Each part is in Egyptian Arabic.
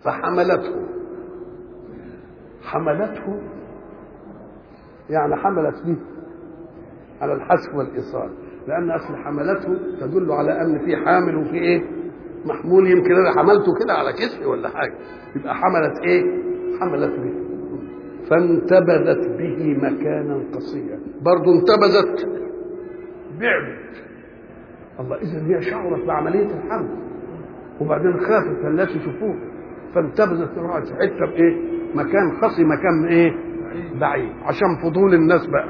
فحملته حملته يعني حملت به على الحذف والايصال لان اصل حملته تدل على ان في حامل وفي ايه محمول يمكن انا حملته كده على كتفي ولا حاجه يبقى حملت ايه حملت به فانتبذت به مكانا قصيا برضه انتبذت بعدت الله اذا هي شعرت بعمليه الحمل وبعدين خافت الناس يشوفوها فانتبذت راحت في حته بايه مكان قصي مكان ايه بعيد عشان فضول الناس بقى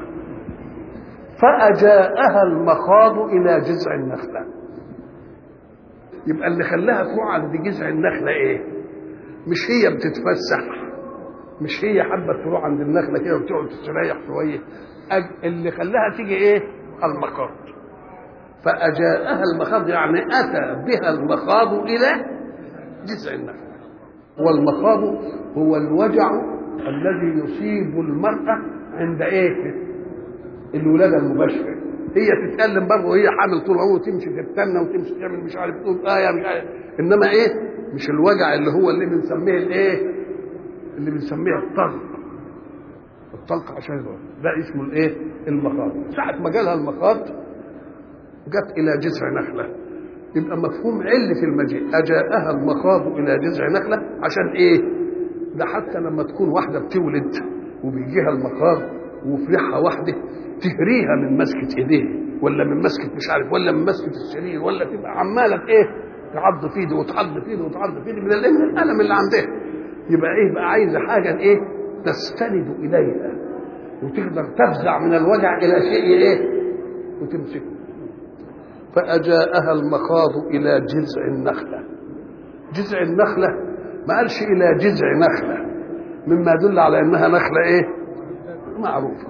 فأجاءها المخاض إلى جذع النخلة يبقى اللي خلاها تروح عند جذع النخلة إيه؟ مش هي بتتفسح مش هي حابة تروح عند النخلة كده وتقعد تستريح شوية أج- اللي خلاها تيجي إيه؟ المخاض فأجاءها المخاض يعني أتى بها المخاض إلى جذع النخلة والمخاض هو الوجع الذي يصيب المرأة عند إيه؟ الولاده المباشره هي تتكلم برضه وهي حامل طول عمره تمشي تتنى وتمشي تعمل مش عارف تقول ايه مش عارف انما ايه مش الوجع اللي هو اللي بنسميه الايه اللي بنسميه الطلق الطلق عشان يبقى. ده اسمه الايه المخاض ساعه ما جالها المخاض جت الى جذع نخله يبقى مفهوم علة المجيء أجاءها المخاض إلى جذع نخلة عشان إيه؟ ده حتى لما تكون واحدة بتولد وبيجيها المخاض وفي ريحها واحدة تهريها من مسكة ايديه ولا من مسكة مش عارف ولا من مسكة السرير ولا تبقى عمالة ايه تعض في ايده وتعض في ايده وتعض في ايده من الالم الالم اللي عندها يبقى ايه بقى عايزة حاجة ايه تستند اليها وتقدر تفزع من الوجع الى شيء ايه وتمسكه فأجاءها المخاض إلى جذع النخلة جذع النخلة ما قالش إلى جذع نخلة مما يدل على أنها نخلة إيه معروفة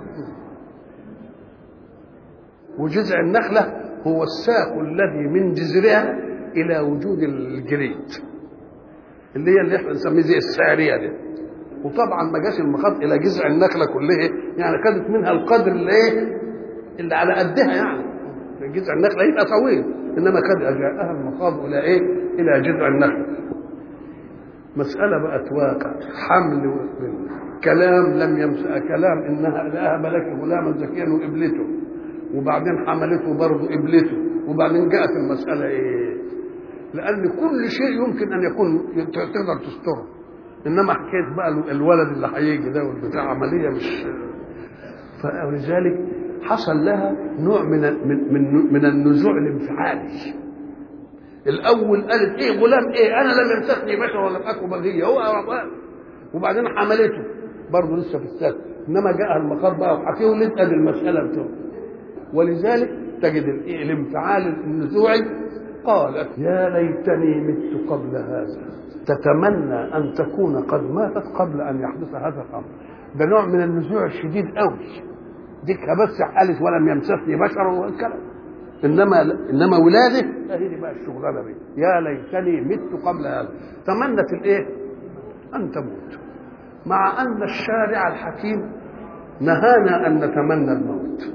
وجذع النخلة هو الساق الذي من جذرها إلى وجود الجريد اللي هي اللي احنا نسميه زي السارية دي وطبعا ما جاش المخاض إلى جذع النخلة كلها يعني خدت منها القدر اللي ايه اللي على قدها يعني جذع النخلة يبقى طويل إنما قد أجاءها المخاض إلى إيه إلى جذع النخلة مسألة بقت واقع حمل كلام لم يمس كلام إنها لها لك غلاما زكيا وقبلته وبعدين حملته برضه قبلته وبعدين جاءت المسألة إيه لأن كل شيء يمكن أن يكون تقدر تستره إنما حكاية بقى الولد اللي هيجي ده والبتاع عملية مش فلذلك حصل لها نوع من من من, من النزوع الانفعالي الاول قالت ايه غلام ايه انا لم يمسكني بشر ولم اكن بغيه هو أربان. وبعدين حملته برضه لسه في السد انما جاء المخاض بقى وهتولد ادي المساله بتاعته ولذلك تجد الايه الانفعال النزوعي قالت يا ليتني مت قبل هذا تتمنى ان تكون قد ماتت قبل ان يحدث هذا الامر ده نوع من النزوع الشديد قوي ديكها بس قالت ولم يمسسني بشر والكلام انما انما ولاده هذه بقى الشغلانه دي يا ليتني مت قبل هذا تمنت الايه؟ ان تموت مع ان الشارع الحكيم نهانا ان نتمنى الموت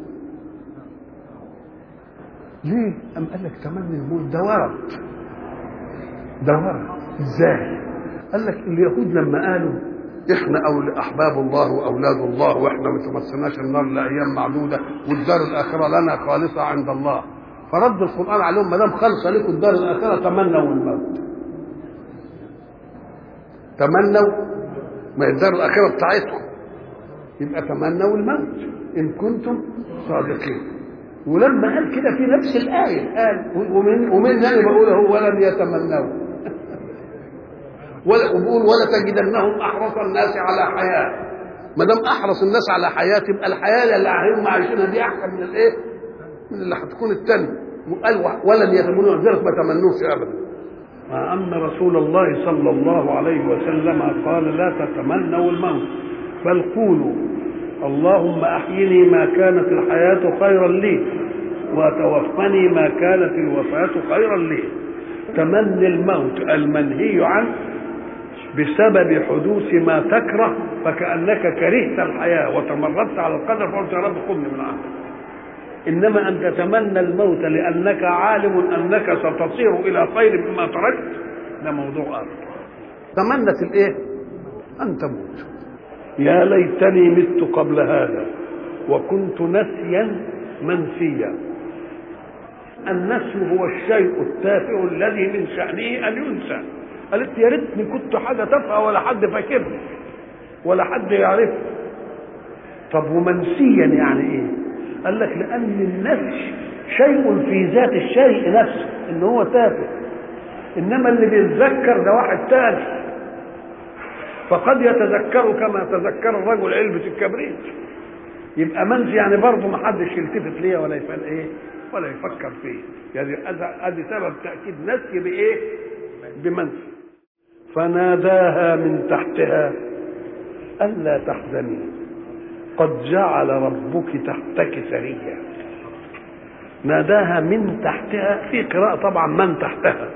ليه؟ أم قال لك تمني الموت ده ورد ده ورد ازاي؟ قال لك اليهود لما قالوا احنا أول احباب الله واولاد الله واحنا ما تمسناش النار لايام معدوده والدار الاخره لنا خالصه عند الله فرد القران عليهم ما دام خالصه لكم الدار الاخره تمنوا الموت تمنوا ما هي الدار الاخره بتاعتكم يبقى تمنوا الموت ان كنتم صادقين ولما قال كده في نفس الايه قال ومن ومن انا بقوله ولم يتمنوا ولا وبقول ولا تجدنهم احرص الناس على حياه ما دام احرص الناس على حياه تبقى الحياه اللي هم عايشينها دي احسن من الايه؟ من اللي هتكون الثانيه وقال ولن يتمنوا ذلك ما تمنوش ابدا مع ان رسول الله صلى الله عليه وسلم قال لا تتمنوا الموت بل قولوا اللهم احيني ما كانت الحياه خيرا لي وتوفني ما كانت الوفاه خيرا لي تمني الموت المنهي عنه بسبب حدوث ما تكره فكأنك كرهت الحياة وتمردت على القدر فقلت يا رب خذني من عندك إنما أن تتمنى الموت لأنك عالم أنك ستصير إلى خير مما تركت ده موضوع آخر تمنت الايه ان تموت يا ليتني مت قبل هذا وكنت نسيا منسيا النسي هو الشيء التافه الذي من شأنه أن ينسى قالت يا ريتني كنت حاجة تافهة ولا حد فاكرني ولا حد يعرفني طب ومنسيا يعني ايه؟ قال لك لأن النسي شيء في ذات الشيء نفسه ان هو تافه انما اللي بيتذكر ده واحد تاني فقد يتذكر كما تذكر الرجل علبة الكبريت يبقى منسي يعني برضه ما حدش يلتفت ليا ولا يفعل ايه ولا يفكر فيه يعني ادي سبب تاكيد نسي بايه بمنسي فناداها من تحتها الا تحزني قد جعل ربك تحتك سريا ناداها من تحتها في قراءة طبعا من تحتها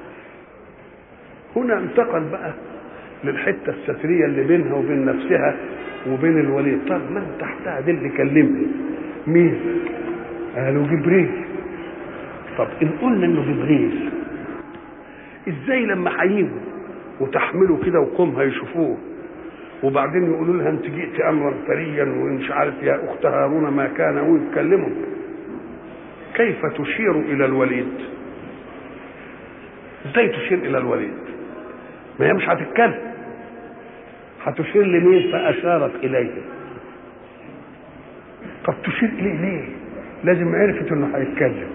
هنا انتقل بقى للحتة السترية اللي بينها وبين نفسها وبين الوليد طب من تحتها دي اللي كلمني مين قالوا جبريل طب ان قلنا انه جبريل ازاي لما هيجوا وتحملوا كده وقوم هيشوفوه وبعدين يقولوا لها انت جئت امرا فريا ومش عارف يا اخت هارون ما كان ويتكلموا كيف تشير الى الوليد ازاي تشير الى الوليد ما هي مش هتتكلم هتشير لمين فاشارت اليه طب تشير اليه ليه لازم عرفت انه هيتكلم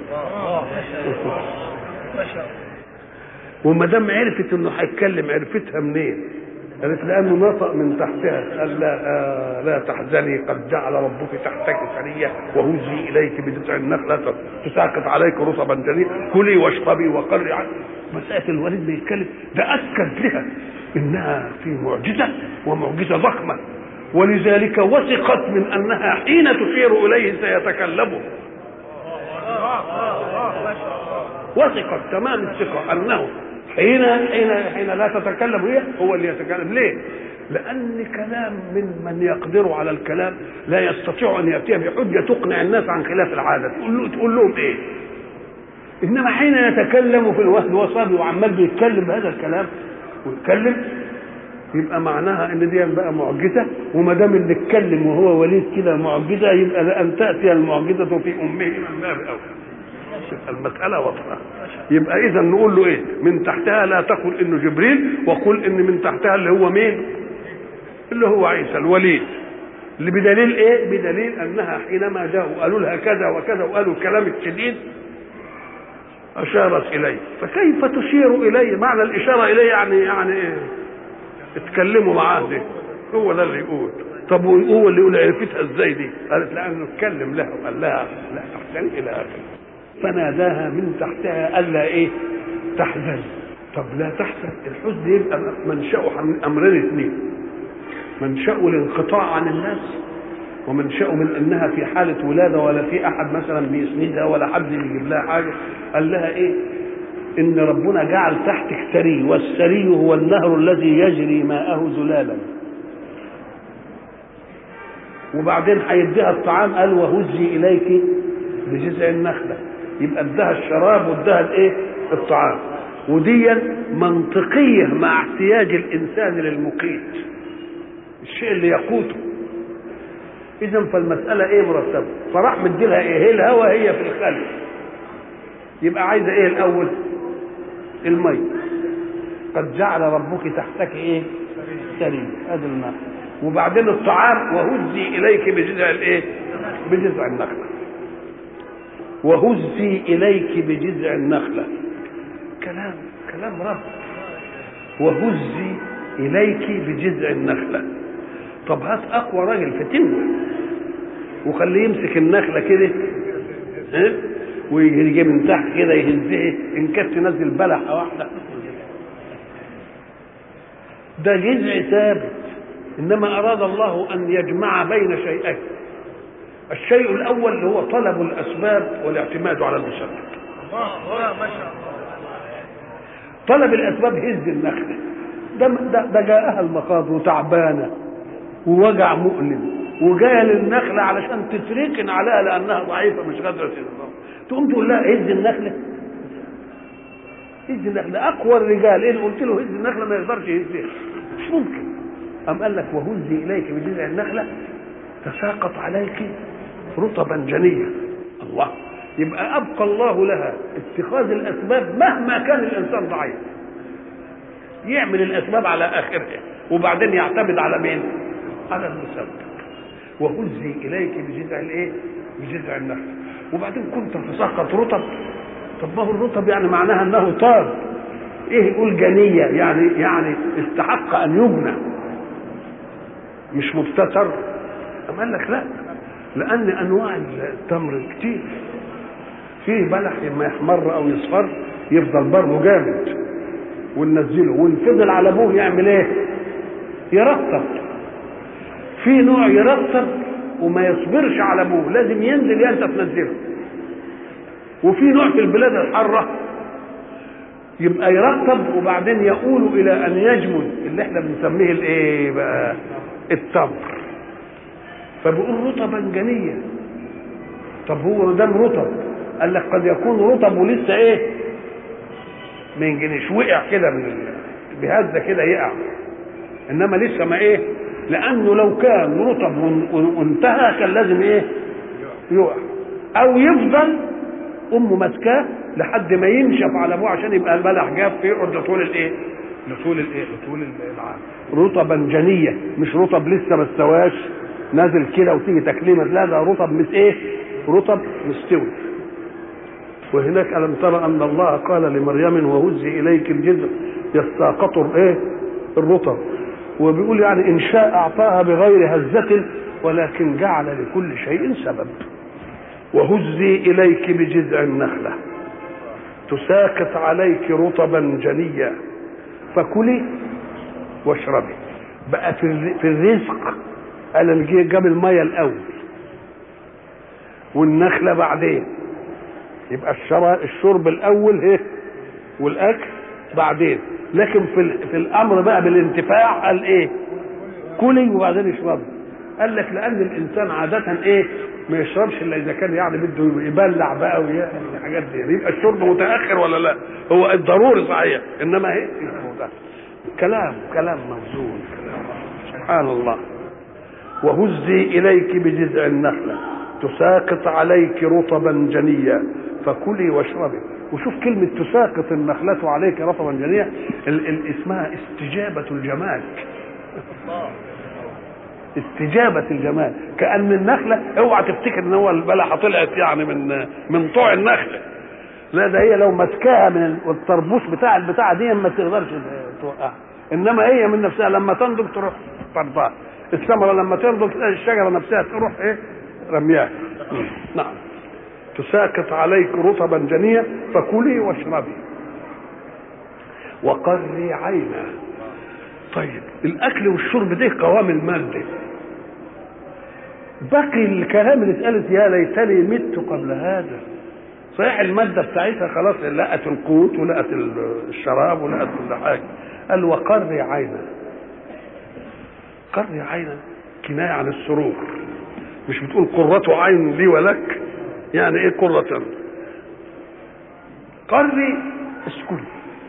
وما دام عرفت انه هيتكلم عرفتها منين قالت لانه نطق من تحتها قال لا آه لا تحزني قد جعل ربك تحتك سريه وهزي اليك بجذع النخله تساقط عليك رطبا جنيا كلي واشربي وقري عنك مساله الوليد بيتكلم ده اكد لها انها في معجزه ومعجزه ضخمه ولذلك وثقت من انها حين تشير اليه سيتكلم وثقت تمام الثقه انه حين حين حين لا تتكلم هي هو اللي يتكلم ليه؟ لأن كلام من من يقدر على الكلام لا يستطيع أن يأتي بحجة تقنع الناس عن خلاف العادة تقول, له تقول لهم إيه؟ إنما حين يتكلم في الوهد وصبي وعمال بيتكلم بهذا الكلام ويتكلم يبقى معناها ان دي بقى معجزه وما دام اللي اتكلم وهو وليد كده معجزه يبقى لان تاتي المعجزه في امه من باب اولى المسألة واضحة يبقى إذا نقول له إيه من تحتها لا تقل إنه جبريل وقل إن من تحتها اللي هو مين اللي هو عيسى الوليد اللي بدليل إيه بدليل أنها حينما جاءوا قالوا لها كذا وكذا وقالوا الكلام الشديد أشارت إليه فكيف تشير إليه معنى الإشارة إليه يعني يعني إيه اتكلموا معاه دي هو ده اللي يقول طب هو اللي يقول عرفتها ازاي دي؟ قالت لانه اتكلم لها وقال لها لا تحزن الى اخره فناداها من تحتها الا ايه تحزن طب لا تحزن الحزن يبقى منشأه من امرين اثنين منشأه الانقطاع عن الناس ومنشأه من انها في حالة ولادة ولا في احد مثلا بيسندها ولا حد بيجيب لها حاجة قال لها ايه ان ربنا جعل تحتك سري والسري هو النهر الذي يجري ماءه زلالا وبعدين هيديها الطعام قال وهزي اليك بجذع النخله يبقى ادها الشراب وادها الايه الطعام ودي منطقيه مع احتياج الانسان للمقيت الشيء اللي يقوته اذا فالمساله ايه مرتبه فراح مديلها ايه هي الهوى هي في الخلق يبقى عايزه ايه الاول المي قد جعل ربك تحتك ايه سرير هذا الماء وبعدين الطعام وهزي اليك بجذع الايه بجذع النخله وهزي اليك بجذع النخله كلام كلام رب وهزي اليك بجذع النخله طب هات اقوى راجل فتنه وخليه يمسك النخله كده ها ويجي من تحت كده يهزها ان كانت تنزل بلحه واحده ده جذع ثابت انما اراد الله ان يجمع بين شيئين الشيء الاول اللي هو طلب الاسباب والاعتماد على المسبب طلب الاسباب هز النخله ده ده, ده جاءها المخاض وتعبانه ووجع مؤلم وجايه للنخله علشان تتركن عليها لانها ضعيفه مش قادره تنظم تقوم تقول لها هز النخله هز النخله اقوى الرجال ايه قلت له هز النخله ما يقدرش يهزها مش ممكن قام قال لك وهزي اليك بجذع النخله تساقط عليك رطبا جنيا الله يبقى ابقى الله لها اتخاذ الاسباب مهما كان الانسان ضعيف يعمل الاسباب على اخرها وبعدين يعتمد على مين على المسبب وهزي اليك بجذع الايه بجذع النخل وبعدين كنت تساقط رطب طب ما هو الرطب يعني معناها انه طاب ايه يقول جنيه يعني يعني استحق ان يبنى مش مبتتر أم قال لك لا لان انواع التمر كتير فيه بلح اما يحمر او يصفر يفضل برضه جامد وننزله ونفضل على ابوه يعمل ايه يرطب في نوع يرطب وما يصبرش على ابوه لازم ينزل انت تنزله وفي نوع في البلاد الحاره يبقى يرطب وبعدين يؤول الى ان يجمد اللي احنا بنسميه الايه بقى التمر فبيقول رطبا جنيا طب هو ده رطب قال لك قد يكون رطب ولسه ايه ما ينجنيش وقع كده من بهزه كده يقع انما لسه ما ايه لانه لو كان رطب وانتهى كان لازم ايه يقع او يفضل امه ماسكاه لحد ما ينشف على ابوه عشان يبقى البلح جاف فيقعد لطول الايه لطول الايه لطول العام رطبا جنيه مش رطب لسه ما استواش نازل كده وتيجي تكليمه لا ده رطب مش ايه رطب مستوي وهناك الم ترى ان الله قال لمريم وهزي اليك الجذع يساقط ايه الرطب وبيقول يعني ان شاء اعطاها بغير هزه ولكن جعل لكل شيء سبب وهزي اليك بجذع النخله تساقط عليك رطبا جنيا فكلي واشربي بقى في في الرزق قال جاب الميه الاول والنخله بعدين يبقى الشرب الاول ايه والاكل بعدين لكن في في الامر بقى بالانتفاع قال ايه كلي وبعدين اشربي قال لك لان الانسان عاده ايه ما يشربش الا اذا كان يعني بده يبلع بقى ويعمل الحاجات دي يبقى الشرب متاخر ولا لا هو الضروري صحيح انما ايه كلام كلام موزون كلام سبحان الله وهزي اليك بجذع النخله تساقط عليك رطبا جنيا فكلي واشربي وشوف كلمة تساقط النخلة عليك رطبا جنيا ال- ال- اسمها استجابة الجمال استجابة الجمال كأن النخلة اوعى تفتكر ان هو البلحة طلعت يعني من من طوع النخلة لا ده هي لو مسكاها من الطربوش بتاع البتاع دي ما تقدرش توقعها انما هي من نفسها لما تنضج تروح طردها الثمرة لما تنضج تلاقي الشجرة نفسها تروح ايه رمياها نعم تساقط عليك رطبا جنيا فكلي واشربي وقري عينا طيب الاكل والشرب ده قوام الماده باقي الكلام اللي اتقالت يا ليتني مت قبل هذا صحيح المادة بتاعتها خلاص لقت القوت ولقت الشراب ولقت كل حاجة قال وقري عينا قري عينا كناية عن السرور مش بتقول قرة عين لي ولك يعني ايه قرة قري اسكن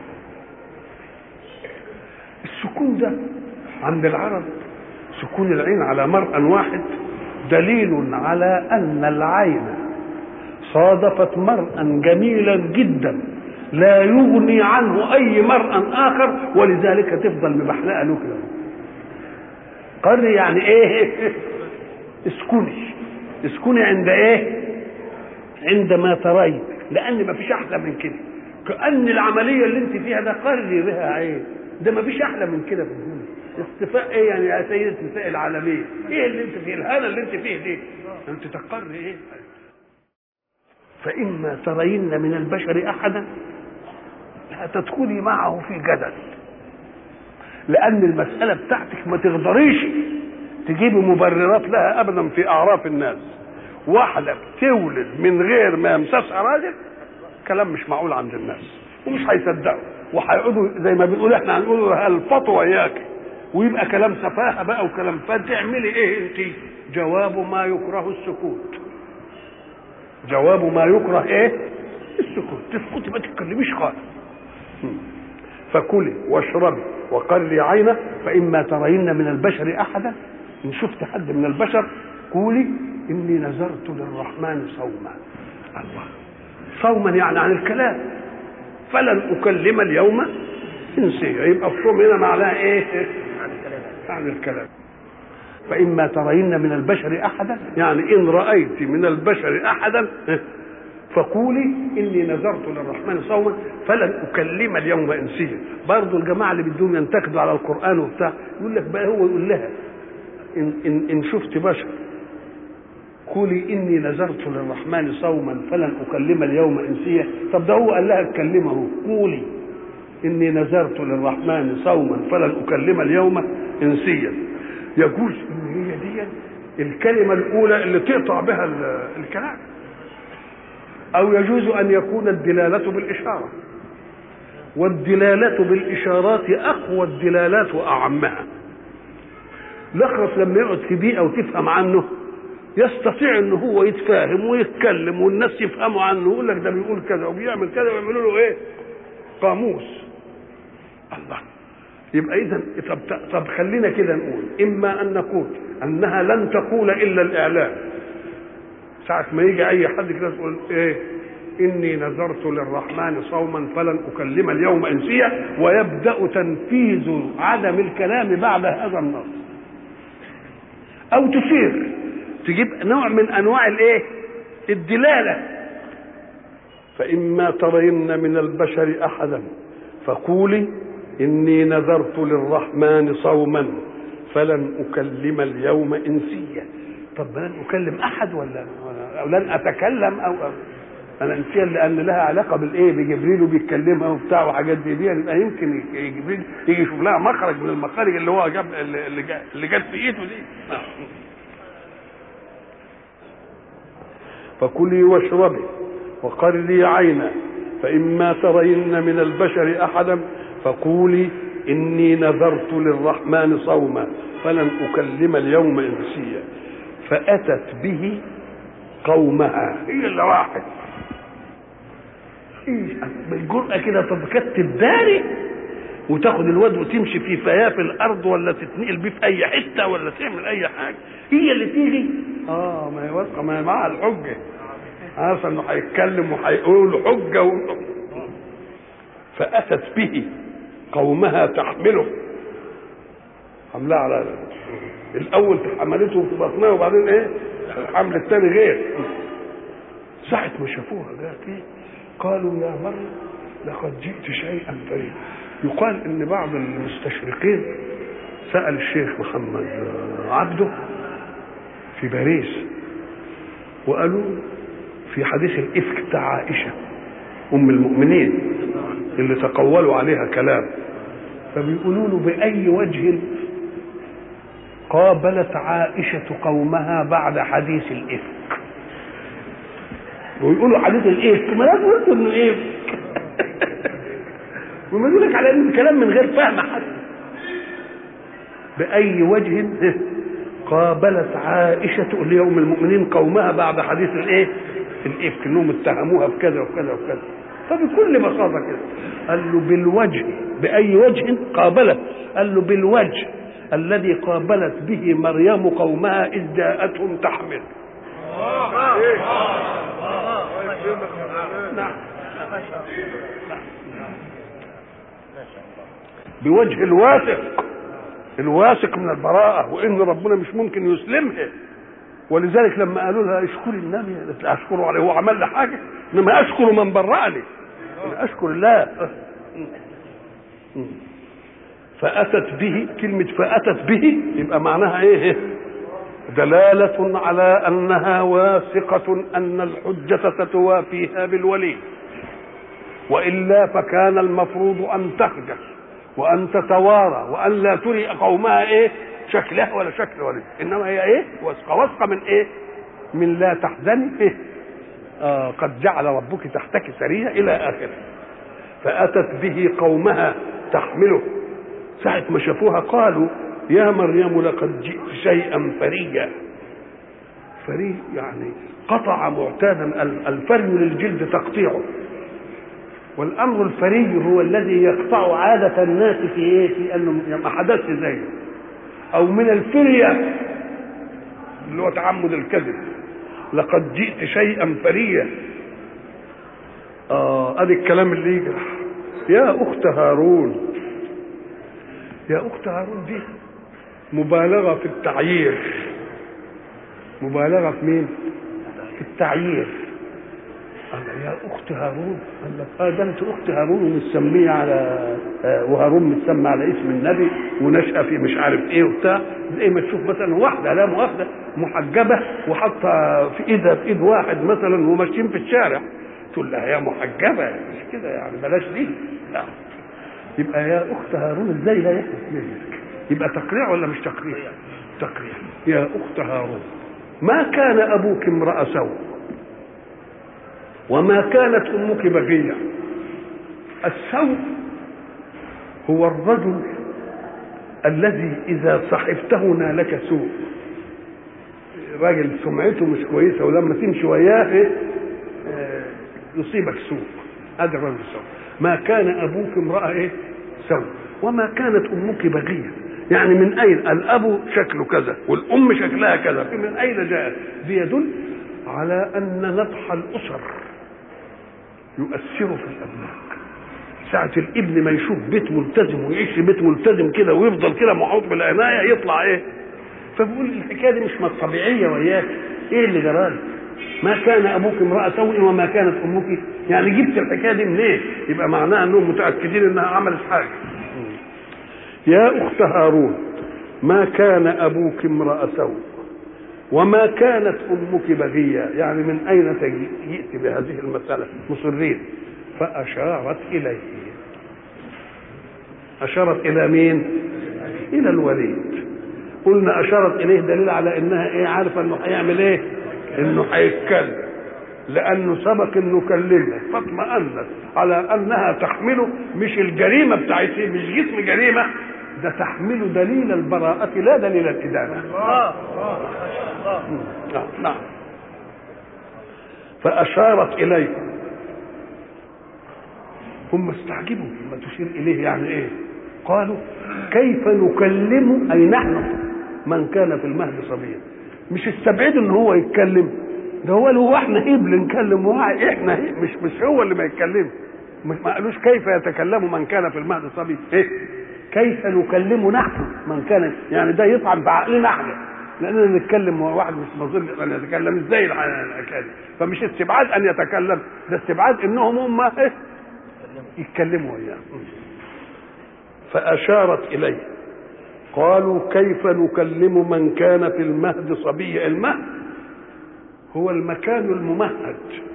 السكون ده عند العرب سكون العين على مرأى واحد دليل على أن العين صادفت مرأى جميلا جدا لا يغني عنه أي مرأى آخر ولذلك تفضل مبحلقة له كده قري يعني إيه اسكني اسكني عند إيه عندما ترين لأن ما فيش أحلى من كده كأن العملية اللي أنت فيها ده قري بها عين ده ما فيش أحلى من كده في الدنيا استفاء ايه يعني يا سيدة نساء العالمين ايه اللي انت فيه الهنا اللي انت فيه دي انت تقر ايه فإما ترين من البشر أحدا لا تدخلي معه في جدل لأن المسألة بتاعتك ما تقدريش تجيبي مبررات لها أبدا في أعراف الناس واحدة بتولد من غير ما يمسسها راجل كلام مش معقول عند الناس ومش هيصدقوا وهيقعدوا زي ما بنقول احنا هنقول هلفطوا وياك ويبقى كلام سفاهه بقى وكلام فتعملي ايه انت جواب ما يكره السكوت جواب ما يكره ايه السكوت تسكتي ما تتكلميش خالص فكلي واشربي وقري عينه فإما ترين من البشر أحدا إن شفت حد من البشر قولي إني نذرت للرحمن صوما الله صوما يعني عن الكلام فلن أكلم اليوم إنسيا يبقى الصوم هنا معناه إيه؟ عن الكلام فإما ترين من البشر أحدا يعني إن رأيت من البشر أحدا فقولي إني نذرت للرحمن صوما فلن أكلم اليوم إنسيا برضه الجماعة اللي بدهم ينتقدوا على القرآن وبتاع يقول لك بقى هو يقول لها إن, إن, إن شفت بشر قولي إني نذرت للرحمن صوما فلن أكلم اليوم إنسيا طب ده هو قال لها اتكلمه قولي إني نذرت للرحمن صوما فلن أكلم اليوم إنسيا يجوز إن هي دي الكلمة الأولى اللي تقطع بها الكلام أو يجوز أن يكون الدلالة بالإشارة والدلالة بالإشارات أقوى الدلالات وأعمها الأخرس لما يقعد في بيئة وتفهم عنه يستطيع ان هو يتفاهم ويتكلم والناس يفهموا عنه يقول لك ده بيقول كذا وبيعمل كذا ويعملوا له ايه؟ قاموس الله يبقى اذا طب طب خلينا كده نقول اما ان نقول انها لن تقول الا الاعلام ساعة ما يجي اي حد كده تقول ايه اني نذرت للرحمن صوما فلن اكلم اليوم انسيا ويبدا تنفيذ عدم الكلام بعد هذا النص او تشير تجيب نوع من انواع الايه الدلاله فاما ترين من البشر احدا فقولي اني نذرت للرحمن صوما فلن اكلم اليوم انسيا طب لن اكلم احد ولا او لن اتكلم او, أو انا انسيا لان لها علاقه بالايه بجبريل وبيتكلمها وبتاع وحاجات دي دي يبقى يمكن جبريل يجي يشوف لها مخرج من المخارج اللي هو جاب اللي جاب اللي جت في ايده دي فكلي واشربي وقري عينا فإما ترين من البشر أحدا فقولي إني نذرت للرحمن صوما فلن أكلم اليوم إنسيا فأتت به قومها هي اللي واحد بالجرأة كده تكتب داري وتاخد الواد وتمشي في فياه في الارض ولا تتنقل بيه في اي حته ولا تعمل اي حاجه هي اللي تيجي اه ما هي واثقه ما هي معاها الحجه عارفه انه هيتكلم وهيقول حجه و... فاتت به قومها تحمله حملها على الاول حملته في بطنها وبعدين ايه الحمل الثاني غير ساعة ما شافوها جات ايه قالوا يا مريم لقد جئت شيئا فريدا يقال ان بعض المستشرقين سأل الشيخ محمد عبده في باريس وقالوا في حديث الإفك بتاع عائشة أم المؤمنين اللي تقولوا عليها كلام فبيقولوا له بأي وجه قابلت عائشة قومها بعد حديث الإفك ويقولوا حديث الإفك ما لازم قلت إنه إفك وما يقول لك على إن الكلام من غير فهم حتى بأي وجه قابلت عائشة ليوم المؤمنين قومها بعد حديث الإيه؟ الإفك إنهم اتهموها بكذا وكذا وكذا فبكل بساطة كده قال له بالوجه بأي وجه قابلت قال له بالوجه الذي قابلت به مريم قومها إذ جاءتهم تحمل نعم بوجه الواثق الواثق من البراءة وإن ربنا مش ممكن يسلمها ولذلك لما قالوا لها اشكري النبي قالت لا اشكره عليه هو عمل لي حاجه انما اشكر من برأني اشكر الله فاتت به كلمه فاتت به يبقى معناها ايه دلاله على انها واثقه ان الحجه ستوافيها بالولي والا فكان المفروض ان تخجل وان تتوارى وان لا تري قومها ايه شكلها ولا شكل ولي انما هي ايه واثقه واثقه من ايه من لا تحزني إيه؟ آه قد جعل ربك تحتك سريا الى اخره فاتت به قومها تحمله ساعة ما شافوها قالوا يا مريم لقد جئت شيئا فريا فري يعني قطع معتادا الفري للجلد تقطيعه والامر الفري هو الذي يقطع عاده الناس في ايه في انه ما حدثش زيه او من الفريه اللي هو تعمد الكذب لقد جئت شيئا فريا اه ادي الكلام اللي يجرح يا اخت هارون يا اخت هارون دي مبالغه في التعيير مبالغه في مين في التعيير قال يا اخت هارون قال لك اه ده انت اخت هارون ومسميه على آه وهارون متسمى على اسم النبي ونشأ في مش عارف ايه وبتاع زي ما تشوف مثلا واحده لا مؤاخذه محجبه وحاطه في ايدها في ايد واحد مثلا وماشيين في الشارع تقول لها يا محجبه مش كده يعني بلاش دي لا يبقى يا اخت هارون ازاي لا يحدث منك يبقى تقريع ولا مش تقريع تقريع يا اخت هارون ما كان ابوك امرأ سوء وما كانت امك بغيه السوء هو الرجل الذي اذا صحبته نالك سوء راجل سمعته مش كويسه ولما تمشي وياه إيه؟ آه يصيبك سوء هذا الرجل سوء ما كان ابوك امراه ايه سوء وما كانت امك بغيه يعني من اين الاب شكله كذا والام شكلها كذا من اين جاءت دي يدل على ان نضح الاسر يؤثر في الابناء ساعة الابن ما يشوف بيت ملتزم ويعيش في بيت ملتزم كده ويفضل كده محوط بالعناية يطلع ايه؟ فبيقول الحكاية دي مش ما طبيعية وياك ايه اللي جرالك؟ ما كان ابوك امرأة سوء وما كانت امك يعني جبت الحكاية دي منين؟ إيه؟ يبقى معناها انهم متأكدين انها عملت حاجة. يا اخت هارون ما كان ابوك امرأ سوء وما كانت امك بغية يعني من اين جئت بهذه المسألة مصرين فاشارت اليه اشارت الى مين الى الوليد قلنا اشارت اليه دليل على انها ايه عارفه انه هيعمل ايه انه هيتكلم لانه سبق انه كلمها فاطمأنت على انها تحمله مش الجريمه بتاعتها مش جسم جريمه ده تحمل دليل البراءة لا دليل الإدانة الله الله نعم فأشارت إليه هم استعجبوا لما تشير إليه يعني إيه قالوا كيف نكلم أي نحن من كان في المهد صبيا مش استبعدوا ان هو يتكلم ده هو اللي هو احنا ايه اللي نكلم هو احنا إيه مش مش هو اللي ما يتكلم ما قالوش كيف يتكلم من كان في المهد صبي ايه كيف نكلم نحن من كان يعني ده يطعن في عقلنا احنا لاننا نتكلم وهو واحد مش مظن ان يتكلم ازاي الحكايه فمش استبعاد ان يتكلم ده استبعاد انهم هم ايه يتكلموا وياه فاشارت اليه قالوا كيف نكلم من كان في المهد صبي المهد هو المكان الممهد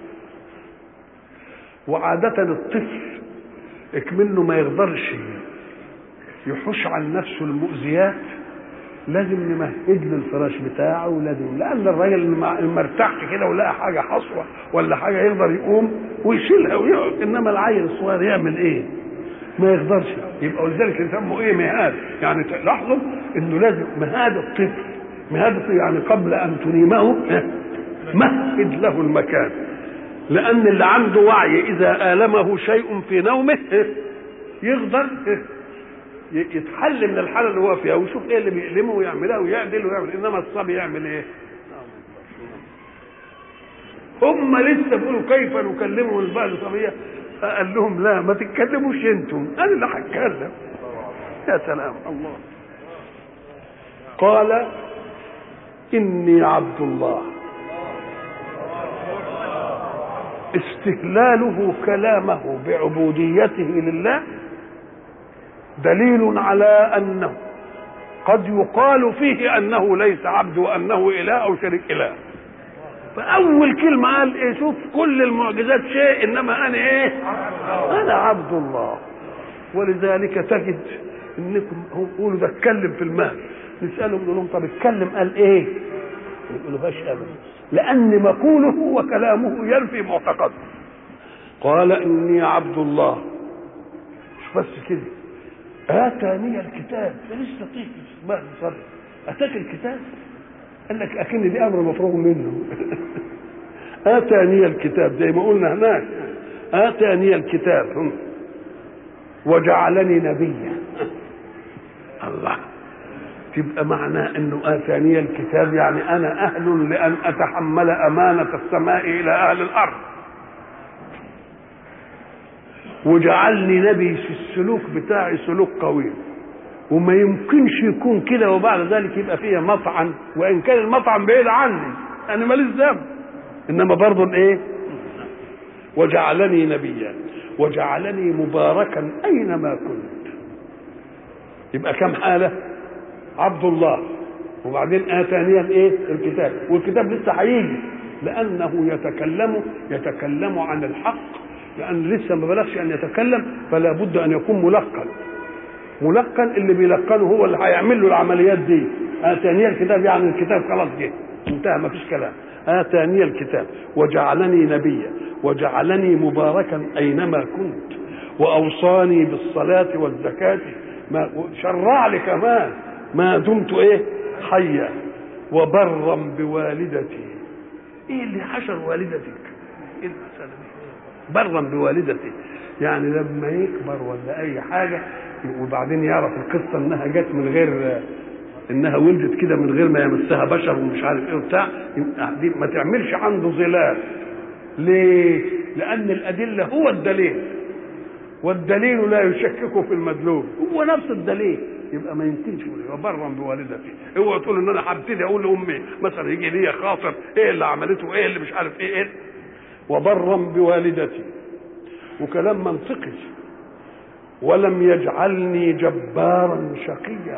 وعادة الطفل اكمنه ما يقدرش يحوش عن نفسه المؤذيات لازم نمهد له الفراش بتاعه ولازم لان الراجل لما ارتاحش كده ولقى حاجه حصوه ولا حاجه يقدر يقوم ويشيلها ويقعد انما العيل الصغير يعمل ايه؟ ما يقدرش يبقى ولذلك يسموا ايه مهاد يعني تلاحظوا انه لازم مهاد الطفل مهاد الطفل يعني قبل ان تنيمه مهد له المكان لان اللي عنده وعي اذا المه شيء في نومه يقدر يتحل من الحاله اللي هو فيها ويشوف ايه اللي بيألمه ويعملها ويعدل ويعمل انما الصبي يعمل ايه؟ هم لسه بيقولوا كيف نكلمه البعض صبيه فقال لهم لا ما تتكلموش انتم انا اللي هتكلم يا سلام الله قال اني عبد الله استهلاله كلامه بعبوديته لله دليل على انه قد يقال فيه انه ليس عبد وانه اله او شريك اله فاول كلمه قال ايه شوف كل المعجزات شيء انما انا ايه انا عبد الله ولذلك تجد انكم قولوا ده اتكلم في المال نسالهم نقول لهم طب اتكلم قال ايه يقولوا هاش ابدا لان مقوله وكلامه ينفي معتقده قال اني عبد الله مش بس كده اتاني الكتاب ده لسه طيب ما صار اتاك الكتاب قال لك اكن دي امر مفروغ منه اتاني الكتاب زي ما قلنا هناك اتاني الكتاب هم. وجعلني نبيا الله تبقى معناه انه اتاني الكتاب يعني انا اهل لان اتحمل امانه السماء الى اهل الارض وجعلني نبي في السلوك بتاعي سلوك قوي وما يمكنش يكون كده وبعد ذلك يبقى فيها مطعن وان كان المطعن بعيد عني انا ماليش ذنب انما برضه الايه وجعلني نبيا وجعلني مباركا اينما كنت يبقى كم حاله عبد الله وبعدين اتاني الايه الكتاب والكتاب لسه هيجي لانه يتكلم يتكلم عن الحق لان لسه ما بلغش ان يتكلم فلا بد ان يكون ملقن ملقن اللي بيلقنه هو اللي هيعمل له العمليات دي اتاني الكتاب يعني الكتاب خلاص جه انتهى ما فيش كلام اتاني الكتاب وجعلني نبيا وجعلني مباركا اينما كنت واوصاني بالصلاه والزكاه ما شرع لي كمان ما دمت ايه حيا وبرا بوالدتي ايه اللي حشر والدتك ايه المساله دي برا بوالدتي يعني لما يكبر ولا اي حاجه وبعدين يعرف القصه انها جت من غير انها ولدت كده من غير ما يمسها بشر ومش عارف ايه وبتاع دي ما تعملش عنده ظلال ليه؟ لان الادله هو الدليل والدليل لا يشكك في المدلول هو نفس الدليل يبقى ما يمكنش يبقى برا بوالدتي اوعى تقول ان انا هبتدي اقول لامي مثلا يجي لي خاطر ايه اللي عملته ايه اللي مش عارف ايه ايه وبرا بوالدتي وكلام منطقي ولم يجعلني جبارا شقيا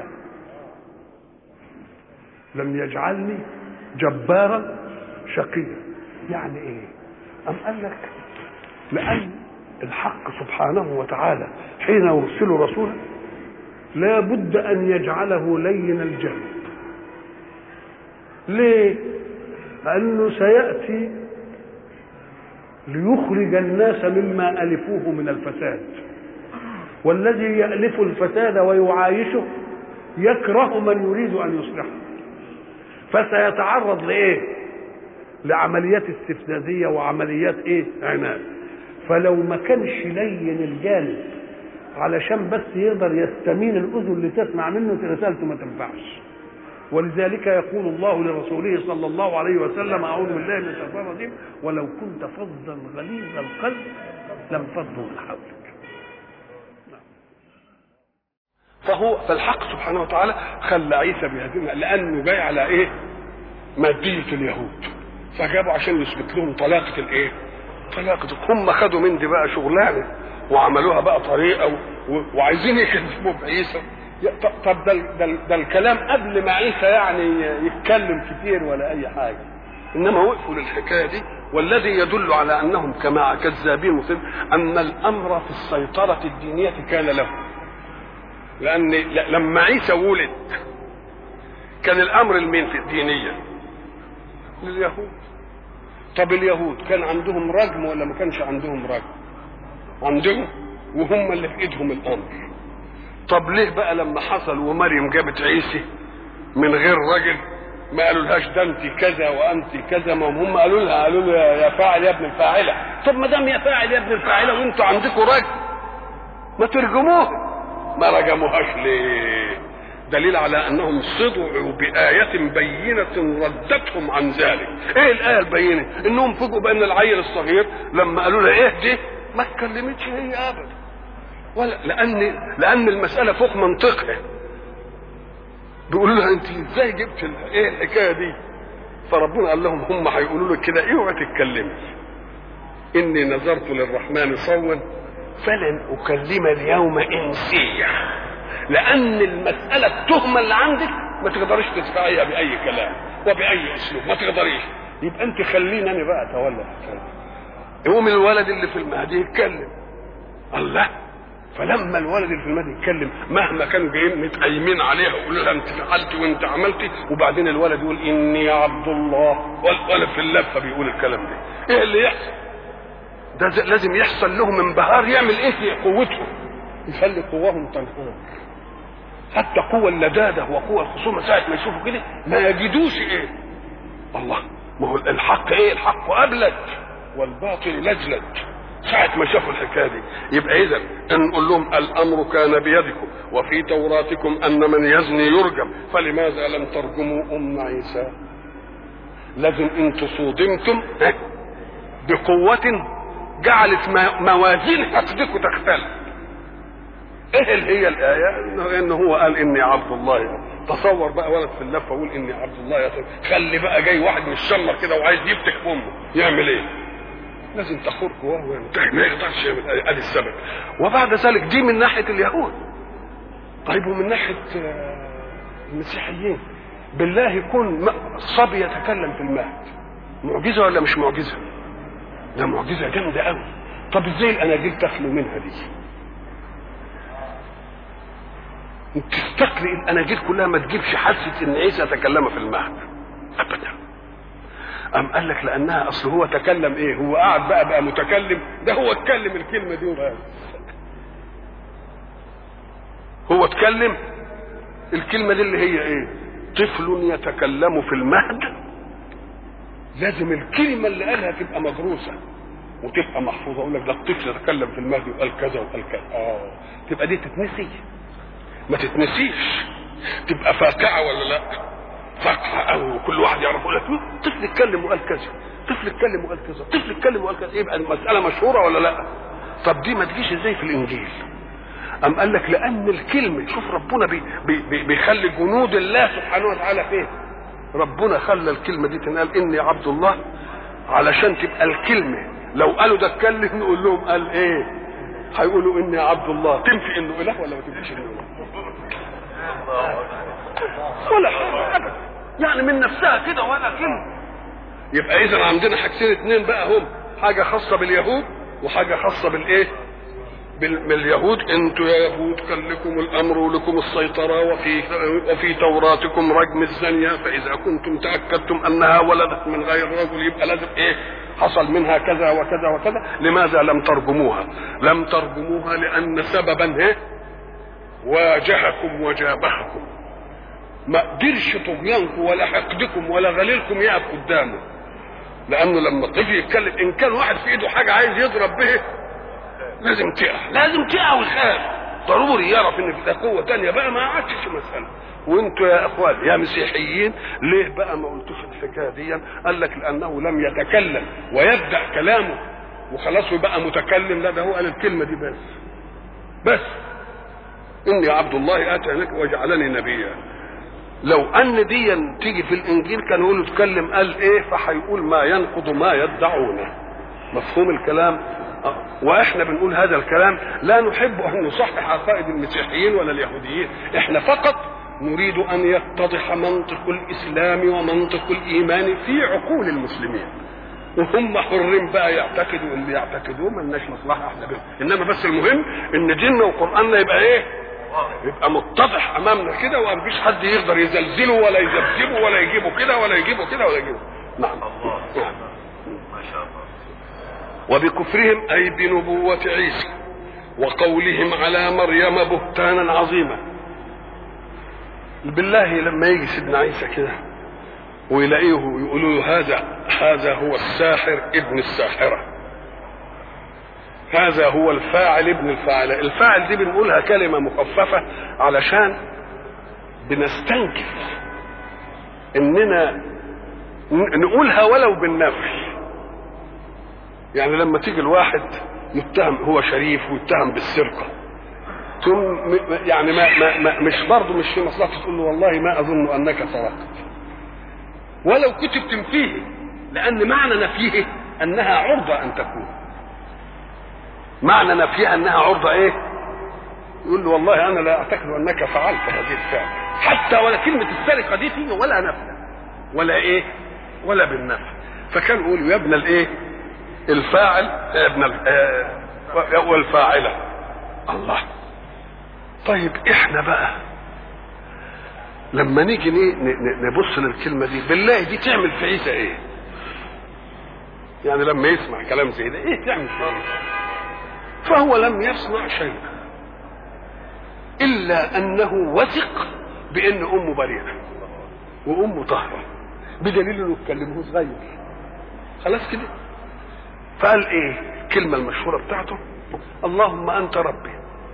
لم يجعلني جبارا شقيا يعني ايه ام قال لك لان الحق سبحانه وتعالى حين يرسل رسولا لا بد ان يجعله لين الجانب ليه لانه سياتي ليخرج الناس مما الفوه من الفساد والذي يالف الفساد ويعايشه يكره من يريد ان يصلحه فسيتعرض لايه لعمليات استفزازيه وعمليات ايه عناد فلو ما كانش لين الجانب علشان بس يقدر يستمين الاذن اللي تسمع منه رسالته ما تنفعش ولذلك يقول الله لرسوله صلى الله عليه وسلم اعوذ بالله من الشيطان الرجيم ولو كنت فظا غليظ القلب لم فضوا من حولك فهو فالحق سبحانه وتعالى خلى عيسى بهذه لانه جاي على ايه؟ ماديه اليهود فجابوا عشان يثبت لهم طلاقه الايه؟ طلاقه هم خدوا من دي بقى شغلانه وعملوها بقى طريقه و... وعايزين يكذبوا بعيسى طب ده, ده, ده الكلام قبل ما عيسى يعني يتكلم كتير ولا اي حاجه انما وقفوا للحكايه دي والذي يدل على انهم كما كذابين مسلم ان الامر في السيطره الدينيه كان له لان لما عيسى ولد كان الامر لمين في الدينيه لليهود طب اليهود كان عندهم رجم ولا ما كانش عندهم رجم عندهم وهم اللي في ايدهم الامر طب ليه بقى لما حصل ومريم جابت عيسى من غير رجل ما قالوا لهاش ده انت كذا وانت كذا ما هم قالوا لها قالوا له يا فاعل يا ابن الفاعله طب ما دام يا فاعل يا ابن الفاعله وانتوا عندكم رجل ما ترجموه ما رجموهاش ليه دليل على انهم صدعوا بآية بينة ردتهم عن ذلك. ايه الآية البينة؟ انهم فوجئوا بأن العيل الصغير لما قالوا له ايه دي؟ ما اتكلمتش هي أبدا. ولا لأن لأن المسألة فوق منطقها. بيقولوا لها أنت إزاي جبت ايه الحكاية دي؟ فربنا قال لهم هم هيقولوا لك كده اوعي تتكلمي. إني نذرت للرحمن صوا فلن أكلم اليوم إنسيا. لان المساله التهمه اللي عندك ما تقدريش تدفعيها باي كلام وباي اسلوب ما تقدريش يبقى انت خليني انا بقى اتولى الحكايه يقوم الولد اللي في المهدي يتكلم الله فلما الولد اللي في المهدي يتكلم مهما كانوا جايين متقيمين عليها ويقولوا لها انت فعلت وانت عملتي وبعدين الولد يقول اني عبد الله والولد في اللفه بيقول الكلام ده ايه اللي يحصل ده لازم يحصل لهم انبهار يعمل ايه في قوتهم يخلي قواهم تنهار حتى قوى اللداده وقوى الخصومه ساعه ما يشوفوا كده ما يجدوش ايه الله ما هو الحق ايه الحق ابلج والباطل لجلج ساعة ما شافوا الحكاية دي يبقى إذا نقول لهم الأمر كان بيدكم وفي توراتكم أن من يزني يرجم فلماذا لم ترجموا أم عيسى لازم إن تصودمتم بقوة جعلت موازين حقدكم تختلف ايه اللي هي الايه انه ان هو قال اني عبد الله تصور بقى ولد في اللفه يقول اني عبد الله يا خلي بقى جاي واحد من الشمر كده وعايز يفتك امه يعمل ايه لازم تخور جواه وينتهي ما يقدرش يعمل ادي السبب وبعد ذلك دي من ناحيه اليهود طيب ومن ناحيه المسيحيين بالله يكون صبي يتكلم في المهد معجزه ولا مش معجزه ده معجزه جامده قوي طب ازاي الاناجيل تخلو منها دي تستقرئ الاناجيل كلها ما تجيبش حاسه ان عيسى تكلم في المهد ابدا أم قال لك لأنها أصل هو تكلم إيه؟ هو قاعد بقى بقى متكلم ده هو اتكلم الكلمة دي وبس. هو اتكلم الكلمة دي اللي هي إيه؟ طفل يتكلم في المهد لازم الكلمة اللي قالها تبقى مدروسة وتبقى محفوظة أقول لك ده الطفل يتكلم في المهد وقال كذا وقال كذا آه تبقى دي تتنسي ما تتنسيش تبقى فاقعة ولا لأ؟ فقه او كل واحد يعرف يقول لك طفل اتكلم وقال كذا طفل اتكلم وقال كذا طفل اتكلم وقال كذا يبقى المساله مشهوره ولا لا طب دي ما تجيش ازاي في الانجيل ام قال لك لان الكلمه شوف ربنا بي بي بيخلي جنود الله سبحانه وتعالى فين ربنا خلى الكلمه دي تنقال اني عبد الله علشان تبقى الكلمه لو قالوا ده اتكلم نقول لهم قال ايه هيقولوا اني عبد الله تنفي انه اله ولا ما تنفيش انه اله ولا حاجه ابدا يعني من نفسها كده ولا كلمه يبقى اذا عندنا حاجتين اتنين بقى هم حاجه خاصه باليهود وحاجه خاصه بالايه باليهود انتوا يا يهود كان لكم الامر ولكم السيطره وفي وفي توراتكم رجم الزانيه فاذا كنتم تاكدتم انها ولدت من غير رجل يبقى لازم ايه حصل منها كذا وكذا وكذا لماذا لم ترجموها لم ترجموها لان سببا ايه واجهكم وجابهكم ما قدرش طغيانكم ولا حقدكم ولا غليلكم يقف قدامه لانه لما طفل يتكلم ان كان واحد في ايده حاجه عايز يضرب به لازم تقع لازم تقع ويخاف ضروري يعرف ان في قوه تانية بقى ما عادش مساله وانتوا يا اخوان يا مسيحيين ليه بقى ما قلتوش الحكايه دي قال لك لانه لم يتكلم ويبدا كلامه وخلاص يبقى متكلم لا ده هو قال الكلمه دي بس بس اني عبد الله اتانك وجعلني نبيا لو ان دي تيجي في الانجيل كان يقول اتكلم قال ايه فهيقول ما ينقض ما يدعونه مفهوم الكلام واحنا بنقول هذا الكلام لا نحب ان نصحح عقائد المسيحيين ولا اليهوديين احنا فقط نريد ان يتضح منطق الاسلام ومنطق الايمان في عقول المسلمين وهم حرين بقى يعتقدوا اللي يعتقدوه ملناش مصلحه احنا بهم انما بس المهم ان ديننا وقراننا يبقى ايه يبقى متضح امامنا كده ومفيش حد يقدر يزلزله ولا يذبذبه ولا يجيبه كده ولا يجيبه كده ولا يجيبه نعم الله نعم. ما شاء الله وبكفرهم اي بنبوة عيسى وقولهم على مريم بهتانا عظيما بالله لما يجي سيدنا عيسى كده ويلاقيه يقولوا له هذا هذا هو الساحر ابن الساحرة هذا هو الفاعل ابن الفاعل الفاعل دي بنقولها كلمة مخففة علشان بنستنكف اننا ن- نقولها ولو بالنفي يعني لما تيجي الواحد يتهم هو شريف ويتهم بالسرقه ثم م- يعني ما, ما, ما مش برضه مش في مصلحته تقول له والله ما اظن انك سرقت ولو كنت بتنفيه لان معنى نفيه انها عرضه ان تكون معنى نفيها انها عرضه ايه يقول له والله انا لا اعتقد انك فعلت هذه الفعل حتى ولا كلمه السرقه دي فيه ولا نفي ولا ايه ولا بالنفي فكان يقول يا ابن الايه الفاعل يا ابن ال- آه، والفاعله الله طيب احنا بقى لما نيجي ن- ن- ن- نبص للكلمه دي بالله دي تعمل في عيسى ايه يعني لما يسمع كلام زي ده ايه تعمل في عيسى فهو لم يصنع شيئا الا انه وثق بان امه بريئه وامه طاهره بدليل انه اتكلمه صغير خلاص كده فقال ايه الكلمة المشهورة بتاعته اللهم أنت ربي